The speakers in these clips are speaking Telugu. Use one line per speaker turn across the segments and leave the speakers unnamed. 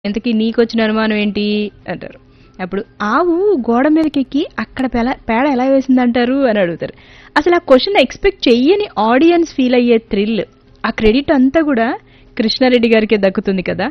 ఇంతకీ నీకొచ్చిన అనుమానం ఏంటి అంటారు అప్పుడు ఆవు గోడ మీదకెక్కి అక్కడ పెల పేడ ఎలా వేసిందంటారు అని అడుగుతారు అసలు ఆ క్వశ్చన్ ఎక్స్పెక్ట్ చెయ్యని ఆడియన్స్ ఫీల్ అయ్యే థ్రిల్ ఆ క్రెడిట్ అంతా కూడా కృష్ణారెడ్డి గారికే దక్కుతుంది కదా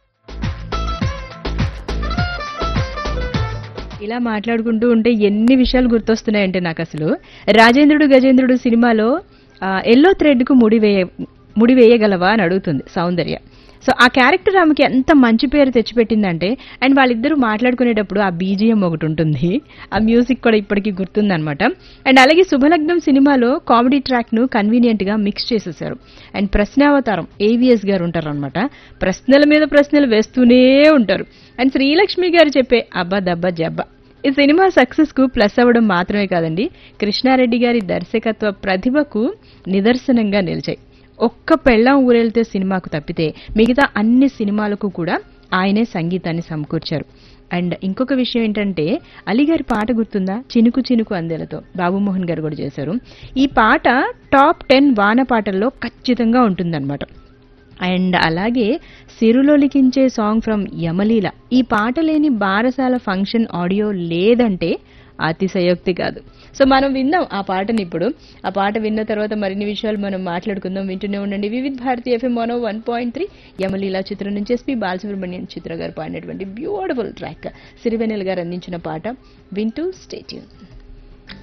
ఇలా మాట్లాడుకుంటూ ఉంటే ఎన్ని విషయాలు గుర్తొస్తున్నాయంటే నాకు అసలు రాజేంద్రుడు గజేంద్రుడు సినిమాలో ఆ, ఎల్లో థ్రెడ్కు ముడి వేయ ముడి వేయగలవా అని అడుగుతుంది సౌందర్య సో ఆ క్యారెక్టర్ ఆమెకి ఎంత మంచి పేరు తెచ్చిపెట్టిందంటే అండ్ వాళ్ళిద్దరూ మాట్లాడుకునేటప్పుడు ఆ బీజిఎం ఒకటి ఉంటుంది ఆ మ్యూజిక్ కూడా ఇప్పటికీ గుర్తుందనమాట అండ్ అలాగే శుభలగ్నం సినిమాలో కామెడీ ట్రాక్ను కన్వీనియంట్గా మిక్స్ చేసేసారు అండ్ ప్రశ్నావతారం ఏవిఎస్ గారు ఉంటారనమాట ప్రశ్నల మీద ప్రశ్నలు వేస్తూనే ఉంటారు అండ్ శ్రీలక్ష్మి గారు చెప్పే అబ్బా దబ్బా జబ్బా ఈ సినిమా సక్సెస్ కు ప్లస్ అవ్వడం మాత్రమే కాదండి కృష్ణారెడ్డి గారి దర్శకత్వ ప్రతిభకు నిదర్శనంగా నిలిచాయి ఒక్క పెళ్ళాం ఊరెళ్తే సినిమాకు తప్పితే మిగతా అన్ని సినిమాలకు కూడా ఆయనే సంగీతాన్ని సమకూర్చారు అండ్ ఇంకొక విషయం ఏంటంటే అలీగారి పాట గుర్తుందా చినుకు చినుకు అందెలతో బాబుమోహన్ గారు కూడా చేశారు ఈ పాట టాప్ టెన్ వాన పాటల్లో ఖచ్చితంగా ఉంటుందన్నమాట అండ్ అలాగే సిరులో లిఖించే సాంగ్ ఫ్రమ్ యమలీల ఈ పాట లేని బారసాల ఫంక్షన్ ఆడియో లేదంటే అతిశయోక్తి కాదు సో మనం విందాం ఆ పాటని ఇప్పుడు ఆ పాట విన్న తర్వాత మరిన్ని విషయాలు మనం మాట్లాడుకుందాం వింటూనే ఉండండి Vividh Bharati FM mono one point three Yamaleela చిత్రం నుంచి ఎస్పి బాలసుబ్రహ్మణ్యం చిత్ర గారు పాడినటువంటి బ్యూటిఫుల్ ట్రాక్ సిరివెనెల్ గారు అందించిన పాట వింటూ స్టేట్యూన్